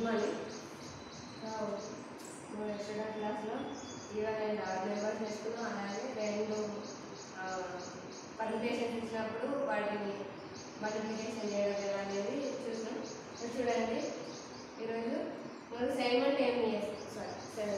Good morning మన student క్లాస్లో even and or numbers నేర్చుకున్నాం అలాగే రెండు పర్మిటేషన్స్ ఇచ్చినప్పుడు వాటిని మల్టిప్లికేషన్ చేయడం ఎలా అనేది చూసినాం ఇప్పుడు చూడండి ఈరోజు మనకు సైమెంట్ ఏమి సారీ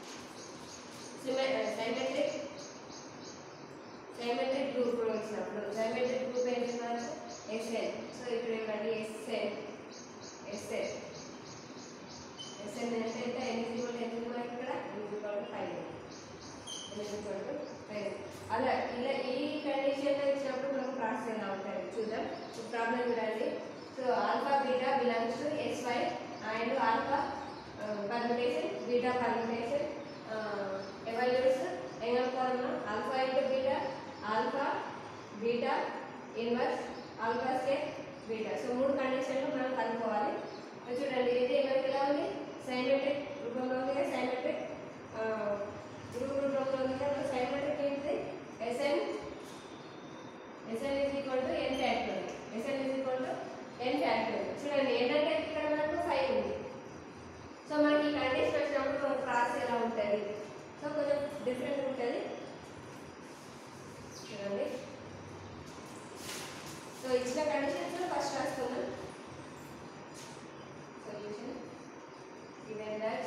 సైమెట్రిక్ సైమెట్రిక్ గ్రూప్ వచ్చినప్పుడు సైమెట్రిక్ గ్రూప్ ఏంటి మనకు ఎస్ఎన్ సో ఇప్పుడు ఇవ్వండి ఎస్ఎన్ ఎస్ఎన్ ఎస్ఎన్ అంటే ఎంత ఎన్ ఈక్వల్ ఎంత ఉంది మనకి ఇక్కడ N equal five N equal five అలా ఇలా ఈ కండిషన్లో ఇచ్చినప్పుడు మనకు ప్రాసెస్ ఎలా ఉంటుంది చూద్దాం ప్రాబ్లం చూడండి so alpha beta belongs to S Y and alpha permutation beta permutation evaluates ఏం కనుక్కోవాలి alpha into beta alpha beta inverse alpha square beta so మూడు కండిషన్లు మనం కనుక్కోవాలి ఇప్పుడు చూడండి ఇది మనకి ఎలా ఉంది సైమెట్రిక్ రూపంలో ఉంది సైమెట్రిక్ గ్రూప్ రూపంలో ఉంది కదా సైమెట్రిక్ ఏంటి SN SN is equal to N factor SN is equal to N factor చూడండి ఎన్ అంటే ఇక్కడ మనకు ఫైవ్ ఉంది సో మనకి ఈ కండిషన్ వచ్చినప్పుడు మన ప్రాసెస్ ఎలా ఉంటుంది సో కొంచెం డిఫరెంట్ ఉంటుంది చూడండి సో ఇచ్చిన కండిషన్స్ ఫస్ట్ రాసుకున్నాం solution given that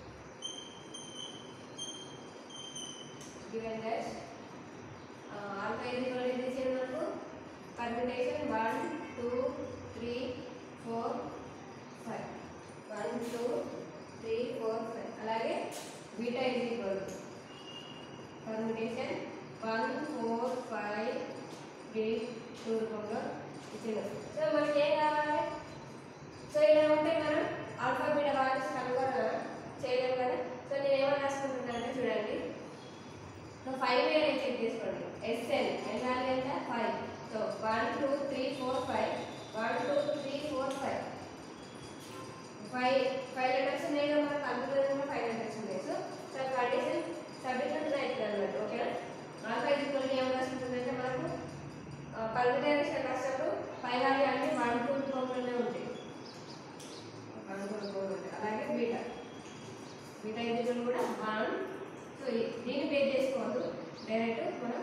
given that uh, alpha is equal to this మనకు permutation 1 2 3 4 5 1 2 3 4 5 అలాగే beta is equal to permutation 1 4 5 3 2 రూపంలో ఇచ్చింది సో మనకి ఏం కావాలి సో ఇలా ఉంటే మనం ఆల్ఫా బీటా వాల్యూస్ కనుగొన చేయలేము కదా సో నేను ఏమని రాసుకుంటున్నాను అంటే చూడండి సో ఫైవ్ వేరే చెక్ చేసుకోండి ఎస్ఎన్ ఎన్ వాల్యూ ఎంత five so one two three four five one two three four five five five letters ఉన్నాయి కదా మనకు అందులో ఫైవ్ లెటర్స్ ఉన్నాయి సో సో కండిషన్ సబ్మిట్ అవుతుంది అన్నమాట ఓకేనా ఆల్ఫా ఈక్వల్ ఏం రాసుకుంటుందంటే మనకు పర్మిటేషన్ రాసినప్పుడు ఫైవ్ వాల్యూ అంటే వన్ టూ రూపంలోనే ఉంటాయి అనుకోకూడదు అలాగే బీటా బీటా ఇంటిజర్ కూడా వన్ సో ఈ- దీన్ని బేస్ చేసుకోవద్దు డైరెక్ట్ మనం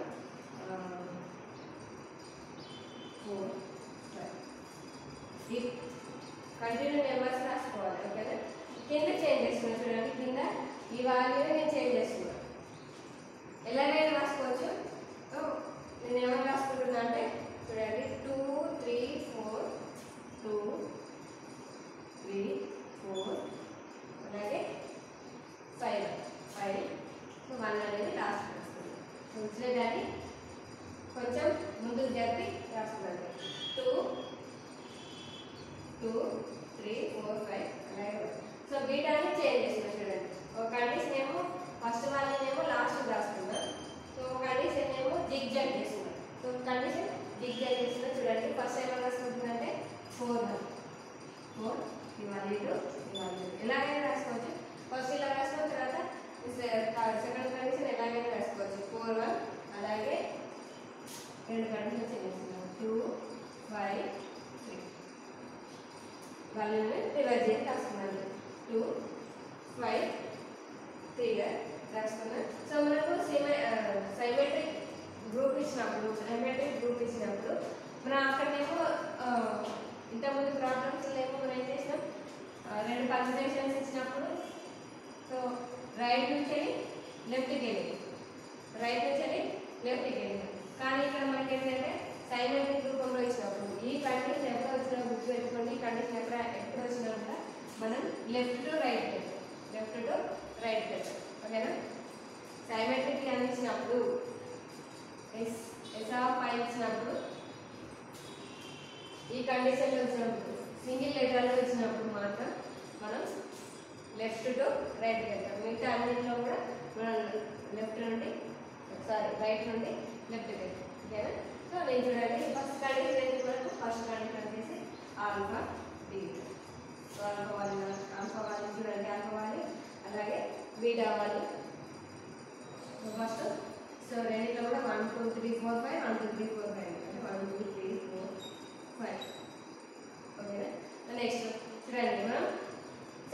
ఫోర్ ఫైవ్ ఈ కంటిన్యూ నెంబర్స్ రాసుకోవాలి ఓకేనా కింద చేంజ్ చేసుకున్నా చూడండి కింద ఈ వాల్యూని నేను చేంజ్ చేసుకున్నాను ఎలాగైనా రాసుకోవచ్చు సో నేను ఏమైనా రాసుకుంటున్నా అంటే చూడండి two three four two three four అలాగే ఫైవ్ ఫైవ్ సో వన్ అనేది లాస్ట్ వస్తుంది సో వచ్చిన దాన్ని కొంచెం ముందుకు జరిపి రాస్తున్నాను two two three four five అలాగే one. సో బీటాని చేంజ్ చేస్తున్నా చూడండి ఒక కండిషన్ ఏమో ఫస్ట్ వాళ్ళని ఏమో లాస్ట్ రాస్తున్నా సో ఒక కండిషన్ ఏమో జిగ్ జాగ్ చేస్తున్నా సో కండిషన్ జిగ్ జాగ్ చేస్తున్నా చూడండి ఫస్ట్ ఏమో రాసుకుంటుందంటే ఫోర్ వన్ ఫోర్ ఇవాళ ఇవాళ ఎలాగైనా రాసుకోవచ్చు ఫస్ట్ ఇలా రాసుకున్న తర్వాత సెకండ్ కండిషన్ ఎలాగైనా రాసుకోవచ్చు ఫోర్ వన్ అలాగే రెండు కండిషన్స్ చేస్తున్నాం టూ ఫైవ్ త్రీ వాళ్ళని రివర్స్ చేసి రాసుకున్నాను టూ ఫైవ్ త్రీగా రాసుకున్నాను సో మనకు సిమె సైమెట్రిక్ గ్రూప్ ఇచ్చినప్పుడు సైమెట్రిక్ గ్రూప్ ఇచ్చినప్పుడు మనం అక్కడనేమో ఆ, ఇంతకుముందు ప్రాబ్లమ్స్ ఏమో మనం ఏం చేసినాం ఆ, రెండు పర్మిటేషన్స్ ఇచ్చినప్పుడు సో రైట్ నుంచి వెళ్ళి లెఫ్ట్కి వెళ్ళి రైట్ నుంచి వెళ్ళి లెఫ్ట్కి వెళ్ళి కానీ ఇక్కడ మనకి ఏంటంటే సైమెట్రిక్ రూపంలో ఇచ్చినప్పుడు ఈ కండిషన్ ఎప్పుడు వచ్చినా గుర్తు పెట్టుకోండి ఈ కండిషన్ ఎక్కడ ఎప్పుడు వచ్చినా కూడా మనం లెఫ్ట్ టు రైట్ వెళ్తాం లెఫ్ట్ టు రైట్ వెళ్తాం ఓకేనా సైమెట్రిక్ అని ఇచ్చినప్పుడు ఎస్ ఎస్ ఆఫ్ ఫైవ్ ఇచ్చినప్పుడు ఈ కండిషన్లో వచ్చినప్పుడు సింగిల్ లెటర్లో ఇచ్చినప్పుడు మాత్రం మనం లెఫ్ట్ టు రైట్ వెళ్తాం మిగతా అన్నింటిలో కూడా మనం లెఫ్ట్ నుండి సారీ రైట్ నుండి లెఫ్ట్ వెళ్తాం ఓకేనా సో నేను చూడండి ఫస్ట్ కండిషన్ ఏంటి మనకు ఫస్ట్ కండిషన్ వచ్చేసి ఆల్ఫా బీటా సో ఆల్ఫా వాళ్ళు ఆల్ఫా వాళ్ళు చూడండి ఆల్ఫా వాళ్ళు అలాగే బీటా వాళ్ళు ఫస్ట్ సో రెండింటిలో కూడా one two three four five one two three four five అంటే one two three four five ఓకేనా నెక్స్ట్ చూడండి మనం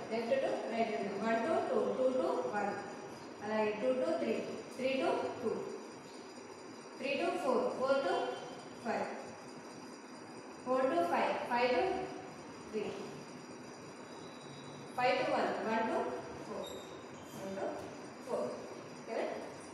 లెఫ్ట్ టు రైట్ వెళ్దాం one to two two to one అలాగే two to three three to two three to four four to five four to five five to three five to one one to four one to four ఓకేనా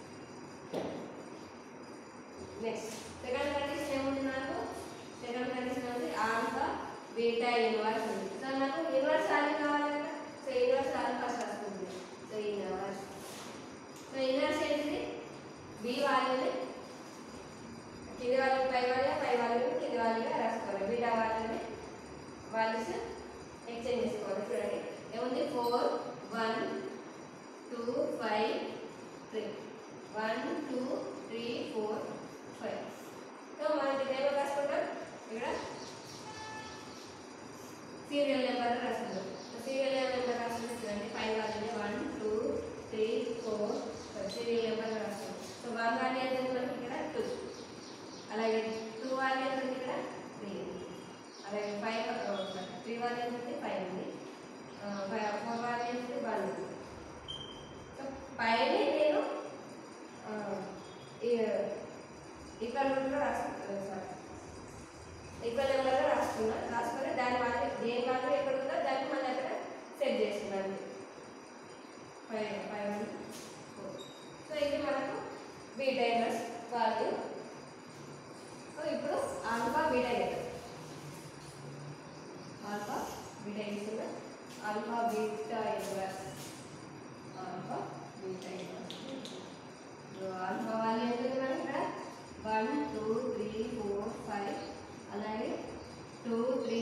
next second condition ఏముంది నాకు second condition ఉంది alpha beta inverse ఉంది so నాకు inverse value కావాలి కదా so inverse value first వస్తుంది so inverse so inverse ఏంటిది బి వాల్యూని కింది వాల్యూ పై వాల్యూ పై వాల్యూ కింది వాల్యూగా రాసుకోవాలి బీటా వాల్యూని వాల్యూస్ ఎక్స్చేంజ్ చేసుకోవాలి చూడండి ఏముంది four one two five three one two three four five so మనం దీన్ని ఏమో రాసుకుంటాం ఇక్కడ సీరియల్ నెంబర్ రాసుకుంటాం సీరియల్ నెంబర్ రాసుకుంటే చూడండి ఫైవ్ వాళ్ళని one two three four serial number రాసుకుంటాం సో వన్ వాల్యూ ఎంత ఉంది మనకి ఇక్కడ టూ అలాగే టూ వాల్యూ ఎంత ఉంది ఇక్కడ త్రీ అలాగే ఫైవ్ త్రీ వాల్యూ ఎంత ఉంది ఫైవ్ ఉంది ఫోర్ వాల్యూ ఎంత ఉంది వన్ ఉంది సో పైన నేను ఆ, ఈ- ఇక్కడ రూట్లో రాసుకుంటాను సారీ ఇక్కడ నెంబర్లో రాసుకున్నా రాసుకొని దాని వాళ్ళు దేని వాళ్ళు ఎక్కడ ఉందో దాన్ని మళ్ళీ అక్కడ సెట్ చేస్తున్నాను five five one four so ఇది మనకు బీటా ఇన్వర్స్ వాల్యూ సో ఇప్పుడు alpha beta inverse alpha beta inverse alpha beta inverse alpha beta inverse alpha value ఎంత ఉంది మనకి ఇక్కడ one two three four five అలాగే two three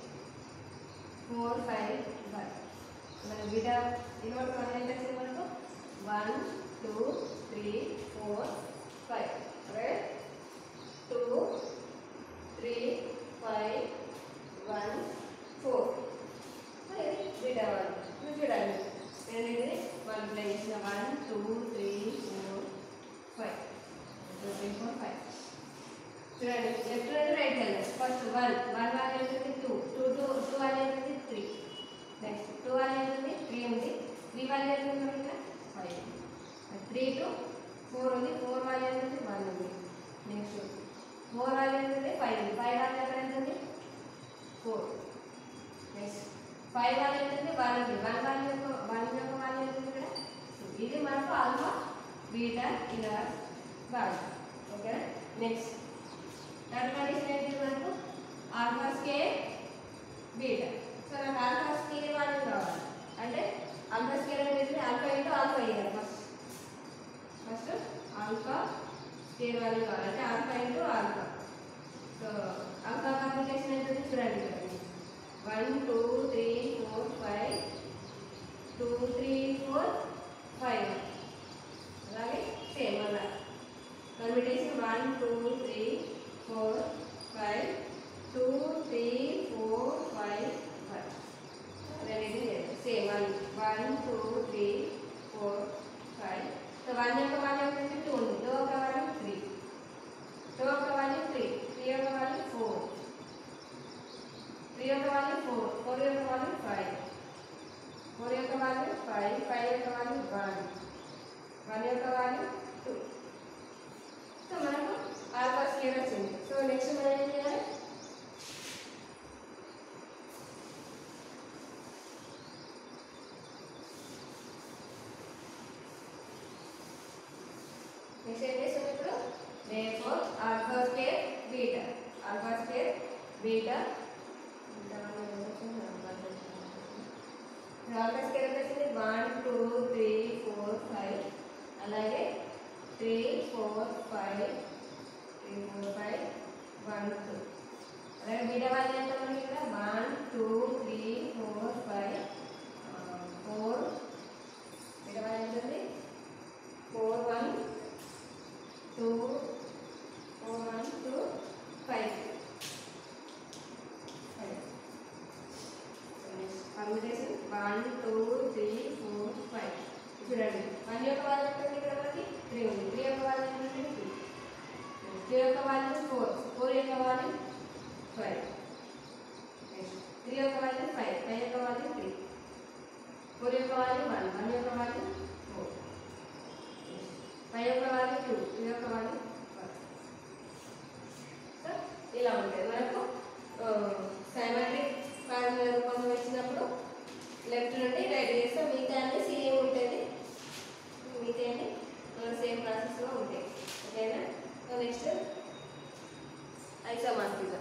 four five one మన beta inverse one ఎంత వచ్చింది మనకు one two three four five right two three five one four ఇది బీటా వన్ ఇప్పుడు చూడండి నేను ఇది మల్టిప్లై చేసిన one two three four five two three four five చూడండి లెఫ్ట్ నుండి రైట్ వెళ్ళాలి ఫస్ట్ వన్ వన్ వాల్యూ ఉంటుంది two two two two value ఉంటుంది త్రీ నెక్స్ట్ టూ వాల్యూ ఉంటుంది త్రీ ఉంది త్రీ వాల్యూ ఉంటుంది మనకి ఇక్కడ ఫైవ్ త్రీ టు ఫోర్ ఉంది ఫోర్ వాల్యూ ఉంటుంది వన్ ఉంది నెక్స్ట్ ఫోర్ వాల్యూ ఉంటుంది ఫైవ్ ఉంది ఫైవ్ వాల్యూ ఎక్కడ ఉంటుంది ఫోర్ నెక్స్ట్ ఫైవ్ వాల్యూ ఉంటుంది వన్ ఉంది వన్ వాల్యూ యొక్క వన్ యొక్క వాల్యూ ఉంటుంది ఇక్కడ ఇది మనకు ఆల్ఫా బీటా ఇన్వర్స్ బాగా ఓకేనా నెక్స్ట్ థర్డ్ కండిషన్ ఏంటి మనకు ఆల్ఫా స్కేర్ బీటా సో నాకు ఆల్ఫా స్కేర్ వాల్యూ కావాలి అంటే ఆల్ఫా స్కేర్ అంటే ఆల్ఫా ఇంటూ ఆల్ఫా ఇయ్యాలి first first alpha square value కావాలి అంటే alpha into alpha so alpha complication ఏంటంటే చూడండి ఇక్కడ one two three four five two three four five అలాగే సేమ్ అలా permutation one two three four five two three four five five అనేది same one one two three four five so one యొక్క value ఏంటంటే two ఉంది two యొక్క value three two యొక్క value three three యొక్క value four three యొక్క value four four యొక్క value five four యొక్క వాల్యూ ఫైవ్ ఫైవ్ యొక్క వాల్యూ వన్ వన్ యొక్క వాల్యూ టూ సో మనకు ఆల్ఫా స్కేర్ వచ్చింది సో నెక్స్ట్ మనం ఏం చేయాలి నెక్స్ట్ ఏం చేస్తాం ఇప్పుడు therefore alpha square beta alpha square beta alpha square ఎంత వచ్చింది one two three four five అలాగే three four five three four five one two అలాగే బీటా వాళ్ళు ఎంత మనకి ఇక్కడ one two three four five four beta value ఎంత ఉంది four one two four one two five five permutation one two three four five చూడండి one యొక్క value ఎంత ఇక్కడ మనకి త్రీ ఉంది త్రీ యొక్క వాళ్ళు ఎంత త్రీ త్రీ యొక్క వాళ్ళు ఫోర్ ఫోర్ యొక్క వాళ్ళు ఫైవ్ త్రీ యొక్క వాళ్ళు ఫైవ్ ఫైవ్ యొక్క వాళ్ళు త్రీ ఫోర్ యొక్క వాల్యూ వన్ వన్ యొక్క వాల్యూ ఫోర్ ఫైవ్ యొక్క వాల్యూ టూ టూ యొక్క వాల్యూ వన్ సో ఇలా ఉంటుంది మనకు సైమాటిక్ ఫార్ములా రూపంలో వచ్చినప్పుడు లెఫ్ట్ నుండి రైట్ చేస్తే మిగతా అన్ని సేమ్ ఉంటుంది మిగతా అన్ని సేమ్ ప్రాసెస్లో ఉంటాయి ఓకేనా so next isomorphism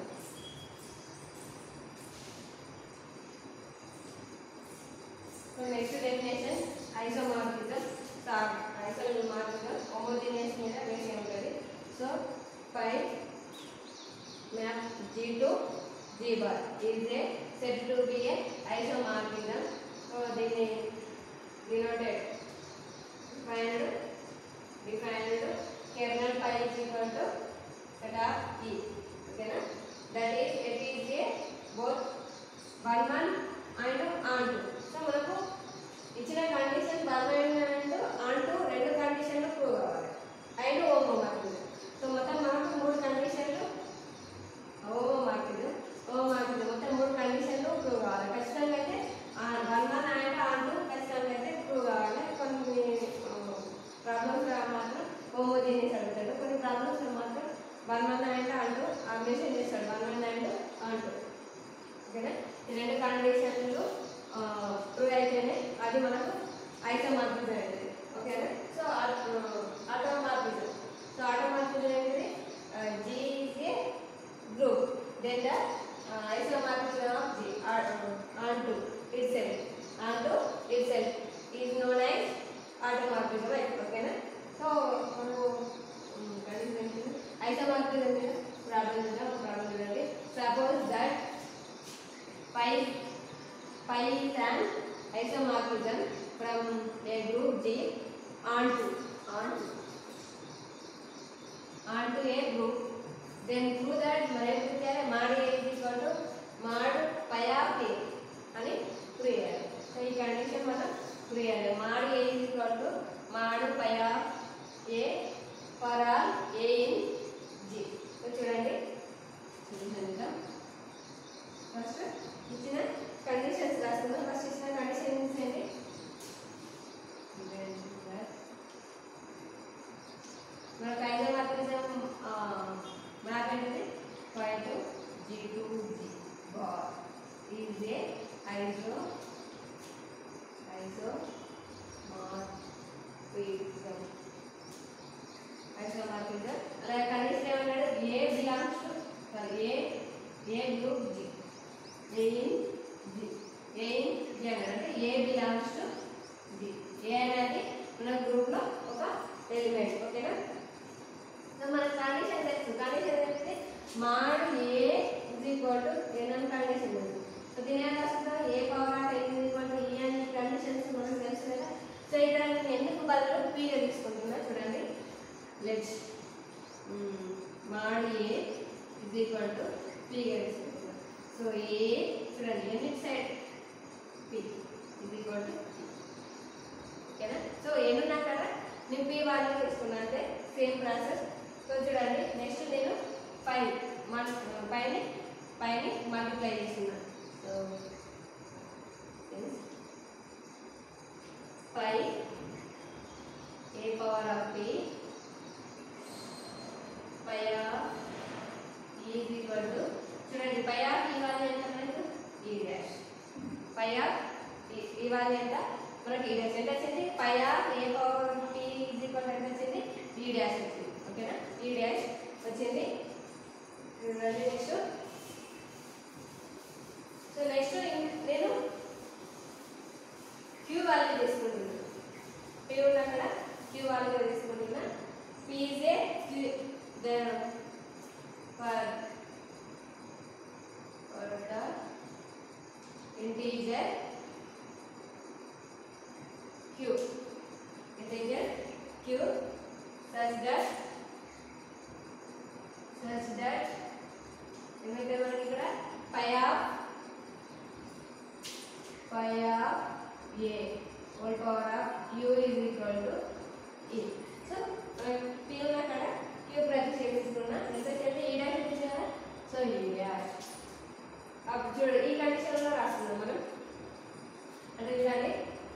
so next definition isomorphism isomorphism homogeneous మీద వేసి ఉంటుంది so phi map G to G bar is a said to be a isomorphism. So దీన్ని denoted defined defined kernel phi is equal to set of E. ఓకేనా that is it is a both one one and on two. సో మనకు ఇచ్చిన condition one and onto రెండు కండిషన్లు prove కావాలి and homomorphism so మొత్తం మనకు మూడు కండిషన్లు హోమోమార్ఫిజం హోమోమార్ఫిజం మొత్తం మూడు కండిషన్లు ప్రూవ్ కావాలి ఖచ్చితంగా అయితే one one and onto ఖచ్చితంగా అయితే ప్రూవ్ కావాలి కొన్ని ప్రాబ్లమ్స్ మాత్రం హోమోజీనియస్ అడుగుతాడు కొన్ని ప్రాబ్లమ్స్ మాత్రం one one and onto mention చేస్తాడు one one and onto ఓకేనా ఈ రెండు కండిషన్లు ప్రూవ్ అయితేనే అది మనకు ఐసోమార్ఫిజం అవుతుంది ఓకేనా సో ఆటోమార్ఫిజం సో ఆటోమార్ఫిజం ఏంటిది G is a group then the isomorphism of G onto itself onto itself is known as automorphism అయితే ఓకేనా సో మనము ఐసోమార్ఫిజం మీద ప్రాబ్లం చూద్దాం ప్రాబ్లం చూడండి suppose that pi pi is an isomorphism from a group G onto onto onto a group then through that మనం ఏం చేయాలి mod a is equal to mod pi of a అని prove చేయాలి so ఈ condition మనం prove చేయాలి mod a is equal to mod pi of a for all a in G so చూడండి చూడండి ఫస్ట్ ఇచ్చిన కండిషన్స్ రాస్తున్నాం ఫస్ట్ ఇచ్చిన కండిషన్స్ ఏంటి మనకు ఐజోమార్ఫిజం మ్యాప్ ఏంటిది phi to G to G bar is a iso isomorphism isomorphism అలాగే condition ఏమన్నాడు a belongs to sorry a a group G a in G a in G అన్నారు అంటే a belongs to G a అనేది మన గ్రూప్లో ఒక element ఓకేనా so మన కండిషన్ తెలుసు కండిషన్ తెలిస్తే mod a is equal to n అని కండిషన్ తెలుసు సో దీని ఏం రాస్తుంటాం a power of n is equal to e అని కండిషన్స్ మనకు తెలుసు కదా సో ఇక్కడ నేను ఎందుకు బదులు పీగా తీసుకుంటున్నా చూడండి let's mod a is equal to పీగా తీసుకుంటున్నా సో ఏ చూడండి unit side p is equal to ఓకేనా సో ఏమన్నా కదా నేను పి వాల్యూ తీసుకున్నా అంటే సేమ్ ప్రాసెస్ సో చూడండి నెక్స్ట్ నేను పై పైన పైన మల్టిప్లై చేస్తున్నా so phi a power of p phi of is equal to చూడండి పై ఆఫ్ ఈ వాల్యూ ఎంత మనకు ఈ డాష్ పై ఆఫ్ ఈ- ఈ వాల్యూ ఎంత మనకి ఈ డాష్ ఎంత వచ్చింది phi of a power p is equal ఎంత వచ్చింది ఈ డాష్ వచ్చింది ఓకేనా ఈ డాష్ వచ్చింది చూడండి నెక్స్ట్ సో నెక్స్ట్ నేను క్యూ వాల్యూ తీసుకుంటున్నాను క్యూ ఉన్న అక్కడ క్యూ వాల్యూ తీసుకుంటున్నా పీజే q for for the integer q integer q such that such that ఏమైతే మనకి ఇక్కడ phi of phi of a whole power of u is equal to e so p ఉన్న అక్కడ క్యూ ప్రతిక్షేపిస్తున్నా ఎంత చెప్పి ఈ డాష్ వచ్చింది కదా సో ఈ డాష్ అప్పుడు చూడు ఈ కండిషన్లో రాస్తున్నాం మనం అంటే చూడండి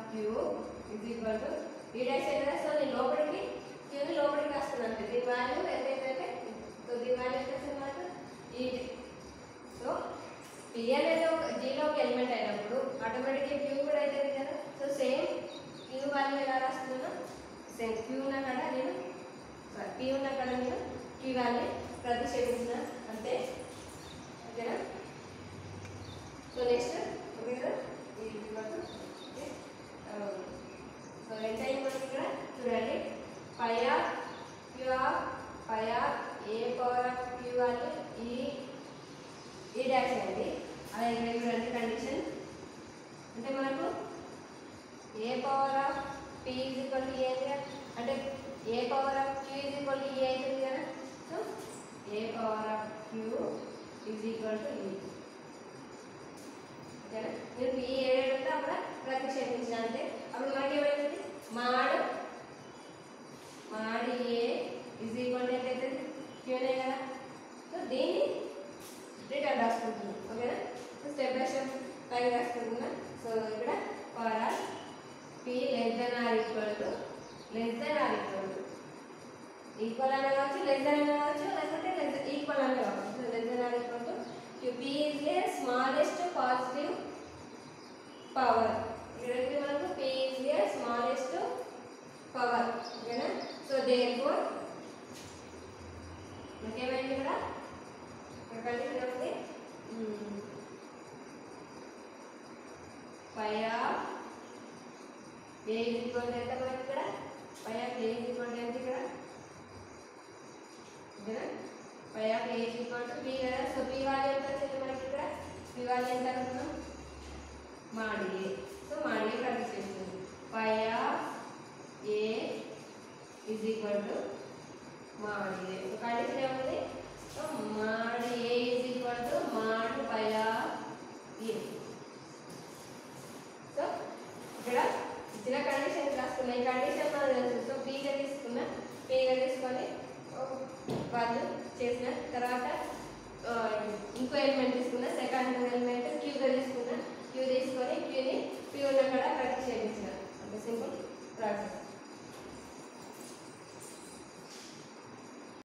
q is equal to e dash ఎంత రాస్తాను నేను లోపలికి క్యూని లోపలికి రాస్తున్నాను అంటే దీని వాల్యూ ఎంత ఏంటంటే సో దీని వాల్యూ ఎంత వస్తుంది మనకు ఈ సో పి అనేది ఒక జీలో ఒక ఎలిమెంట్ అయినప్పుడు ఆటోమేటిక్గా క్యూ కూడా అవుతుంది కదా సో సేమ్ క్యూ వాల్యూ ఎలా రాస్తున్నాను సేమ్ క్యూ ఉన్న కాడ నేను సారీ పి ఉన్న కాడ నేను క్యూ వాల్యూ ప్రతిక్షేపించిన అంతే ఓకేనా సో నెక్స్ట్ ఓకే కదా ఇది ఇవ్వదు ఓకే సో ఎంత అయింది మనకి ఇక్కడ చూడండి phi of q of phi of a power of q value e e dash అయింది అలాగే ఇక్కడ చూడండి కండిషన్ అంటే మనకు a power of p is equal to a అంటే a power of q is equal to a అవుతుంది కదా so a power of q is equal to e ఓకేనా నేను పి ఏడంటే అక్కడ ప్రతిక్షేపించిన అంతే అప్పుడు మనకి ఏమైతుంది మాడు మాడి ఏ ఈజ్ ఈక్వల్ టు ఎంత అవుతుంది క్యూనే కదా సో దీన్ని రిటర్న్ రాసుకుంటున్నాం ఓకేనా స్టెప్ బై స్టెప్ పైకి రాసుకుంటున్నా సో ఇక్కడ power r p less than or equal to less than or equal to equal అనే కావచ్చు లెస్ దెన్ అనే కావచ్చు లేకపోతే లెస్ ఈక్వల్ అనే కావచ్చు less than or equal to p is a smallest positive power ఇక్కడ మనకు p is a smallest power ఓకేనా సో దేర్ ఫోర్ మనకేమైంది ఇక్కడ ఇక్కడ కండిషన్ ఉంది phi of a is equal ఎంత మనకి ఇక్కడ phi of a is equal ఎంత ఇక్కడ ఓకేనా phi of a is equal to p కదా సో పి వాల్యూ ఎంత వచ్చింది మనకి ఇక్కడ పి వాల్యూ ఎంత అనుకున్నాం మాడి ఏ సో మాడి ఏ కనిపిస్తుంది phi of a is equal to mod a so condition ఏముంది so mod a is equal to మాడు పై ఆఫ్ ఏ సో ఇక్కడ ఇచ్చిన కండిషన్ రాసుకున్నా ఈ కండిషన్ మనం తెలుసు సో పీగా తీసుకున్నా పీగా తీసుకొని వాళ్ళు చేసిన తర్వాత ఆ, ఇంకో ఎలిమెంట్ తీసుకున్నా సెకండ్ ఎలిమెంట్ క్యూగా తీసుకున్నా క్యూ తీసుకొని క్యూని క్యూ ఉన్న కూడా ప్రతిక్షేపించిన అంత సింపుల్ ప్రాసెస్